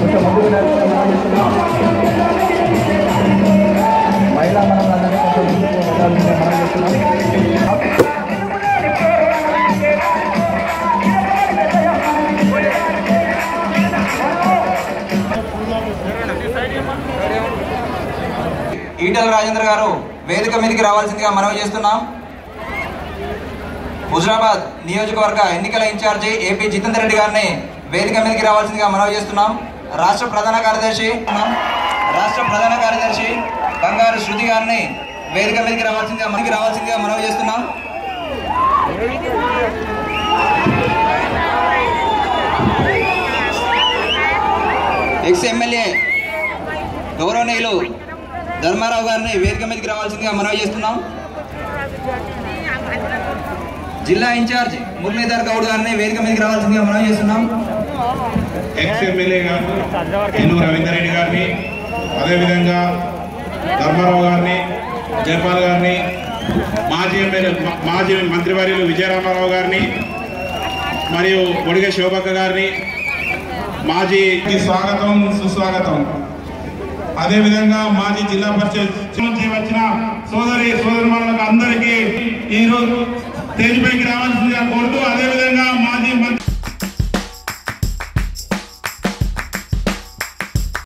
కొంచెం ముందుకు నడవడం మనం చేస్తున్నాం మహిళా మనందరినీ కొంచెం ముందుకు వెళ్ళాలని మనం చేస్తున్నాం ఈటల రాజేంద్ర గారు వేదిక మీదకి రావాల్సిందిగా మనవి చేస్తున్నాం హుజరాబాద్ నియోజకవర్గ ఎన్నికల ఇన్ఛార్జి ఏపీ జితేందర్ రెడ్డి గారిని వేదిక మీదకి రావాల్సిందిగా మనవి చేస్తున్నాం రాష్ట్ర ప్రధాన కార్యదర్శి రాష్ట్ర ప్రధాన కార్యదర్శి బంగారు శృతి గారిని వేదిక మీదకి రావాల్సిందిగా మనకి రావాల్సిందిగా మనవి చేస్తున్నాం ఎక్స్ ఎమ్మెల్యే గౌరవనీయులు ధర్మారావు గారిని వేదిక మీదకి రావాల్సిందిగా మనవి చేస్తున్నాం జిల్లా ఇన్ఛార్జ్ మురళీధర్ గౌడ్ గారిని వేదిక మీదకి రావాల్సిందిగా మనవి చేస్తున్నాం ఎక్స్ ఎమ్మెల్యే గారు ఎన్ను రవీందర్ రెడ్డి గారిని అదేవిధంగా ధర్మారావు గారిని జయపాల్ గారిని మాజీ ఎమ్మెల్యే మా- మాజీ మంత్రివర్యులు విజయరామారావు గారిని మరియు ఒడిగ శోభక్క గారిని మాజీ స్వాగతం సుస్వాగతం అదేవిధంగా మాజీ జిల్లా పరిషత్ నుంచి వచ్చిన సోదరి సోదరులకు అందరికీ ఈ రోజు స్టేజ్ పైకి రావాల్సిందిగా కోరుతూ అదేవిధంగా మాజీ